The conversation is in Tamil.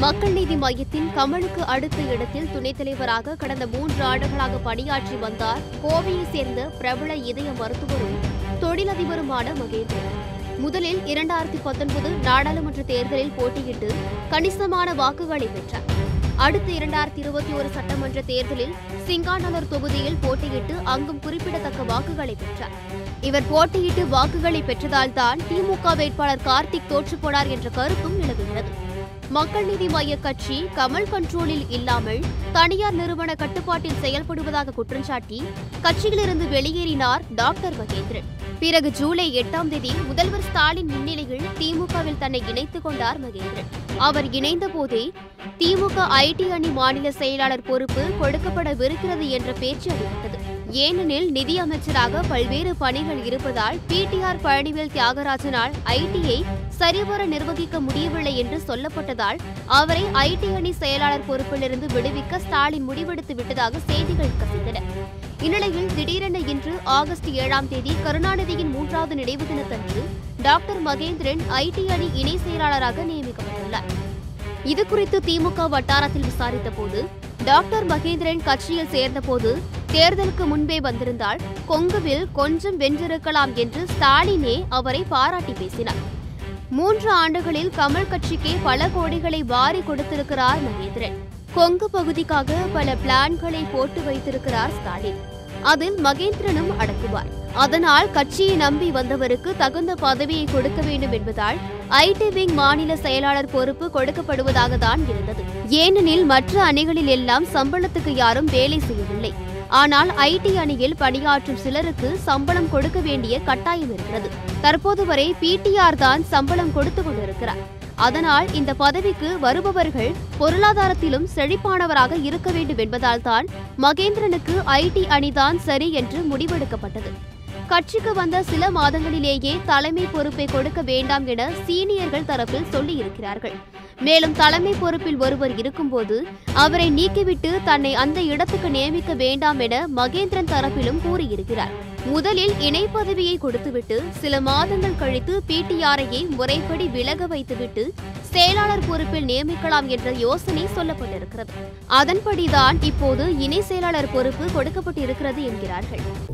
மக்கள் நீதி மையத்தின் கமலுக்கு அடுத்த இடத்தில் துணைத் தலைவராக கடந்த மூன்று ஆண்டுகளாக பணியாற்றி வந்தார் கோவையைச் சேர்ந்த பிரபல இதய மருத்துவரும் தொழிலதிபருமான மகேந்திரன் முதலில் இரண்டாயிரத்தி பத்தொன்பது நாடாளுமன்ற தேர்தலில் போட்டியிட்டு கணிசமான வாக்குகளை பெற்றார் அடுத்த இரண்டாயிரத்தி இருபத்தி ஒரு சட்டமன்ற தேர்தலில் சிங்காநல்லூர் தொகுதியில் போட்டியிட்டு அங்கும் குறிப்பிடத்தக்க வாக்குகளை பெற்றார் இவர் போட்டியிட்டு வாக்குகளை பெற்றதால் தான் திமுக வேட்பாளர் கார்த்திக் தோற்றுப்போனார் என்ற கருத்தும் நிலவுகிறது மக்கள் நீதி மய்ய கட்சி கமல் கண்ட்ரோலில் இல்லாமல் தனியார் நிறுவன கட்டுப்பாட்டில் செயல்படுவதாக குற்றஞ்சாட்டி கட்சியிலிருந்து வெளியேறினார் டாக்டர் மகேந்திரன் பிறகு ஜூலை எட்டாம் தேதி முதல்வர் ஸ்டாலின் முன்னிலையில் திமுகவில் தன்னை இணைத்துக் கொண்டார் மகேந்திரன் அவர் இணைந்த போதே திமுக ஐடி அணி மாநில செயலாளர் பொறுப்பு கொடுக்கப்படவிருக்கிறது என்ற பேச்சு அடிபட்டது ஏனெனில் நிதி அமைச்சராக பல்வேறு பணிகள் இருப்பதால் பிடிஆர் பழனிவேல் தியாகராஜனால் ஐடியை சரிவர நிர்வகிக்க முடியவில்லை என்று சொல்லப்பட்டதால் அவரை ஐடி அணி செயலாளர் பொறுப்பிலிருந்து விடுவிக்க ஸ்டாலின் முடிவெடுத்து விட்டதாக செய்திகள் கசிந்தன இந்நிலையில் திடீரென இன்று ஆகஸ்ட் ஏழாம் தேதி கருணாநிதியின் மூன்றாவது நினைவு தினத்தன்று டாக்டர் மகேந்திரன் ஐடி அணி இணை செயலாளராக நியமிக்கப்பட்டுள்ளார் இது குறித்து திமுக வட்டாரத்தில் விசாரித்த போது டாக்டர் மகேந்திரன் கட்சியில் சேர்ந்தபோது தேர்தலுக்கு முன்பே வந்திருந்தால் கொங்குவில் கொஞ்சம் வென்றிருக்கலாம் என்று ஸ்டாலினே அவரை பாராட்டி பேசினார் மூன்று ஆண்டுகளில் கமல் கட்சிக்கே பல கோடிகளை வாரி கொடுத்திருக்கிறார் மகேந்திரன் கொங்கு பகுதிக்காக பல பிளான்களை போட்டு வைத்திருக்கிறார் ஸ்டாலின் அதில் மகேந்திரனும் அடக்குவார் அதனால் கட்சியை நம்பி வந்தவருக்கு தகுந்த பதவியை கொடுக்க வேண்டும் என்பதால் ஐடி விங் மாநில செயலாளர் பொறுப்பு கொடுக்கப்படுவதாக தான் இருந்தது ஏனெனில் மற்ற அணிகளில் எல்லாம் சம்பளத்துக்கு யாரும் வேலை செய்யவில்லை ஆனால் ஐடி அணியில் பணியாற்றும் சிலருக்கு சம்பளம் கொடுக்க வேண்டிய கட்டாயம் இருக்கிறது தற்போது வரை பிடிஆர் தான் சம்பளம் கொடுத்து கொண்டிருக்கிறார் அதனால் இந்த பதவிக்கு வருபவர்கள் பொருளாதாரத்திலும் செழிப்பானவராக இருக்க வேண்டும் என்பதால் தான் மகேந்திரனுக்கு ஐடி அணிதான் சரி என்று முடிவெடுக்கப்பட்டது கட்சிக்கு வந்த சில மாதங்களிலேயே தலைமை பொறுப்பை கொடுக்க வேண்டாம் என சீனியர்கள் தரப்பில் சொல்லியிருக்கிறார்கள் மேலும் தலைமை பொறுப்பில் ஒருவர் இருக்கும்போது அவரை நீக்கிவிட்டு தன்னை அந்த இடத்துக்கு நியமிக்க வேண்டாம் என மகேந்திரன் தரப்பிலும் கூறியிருக்கிறார் முதலில் இணை பதவியை கொடுத்துவிட்டு சில மாதங்கள் கழித்து பிடிஆரையை முறைப்படி விலக வைத்துவிட்டு செயலாளர் பொறுப்பில் நியமிக்கலாம் என்ற யோசனை சொல்லப்பட்டிருக்கிறது அதன்படிதான் இப்போது இணை செயலாளர் பொறுப்பு கொடுக்கப்பட்டிருக்கிறது என்கிறார்கள்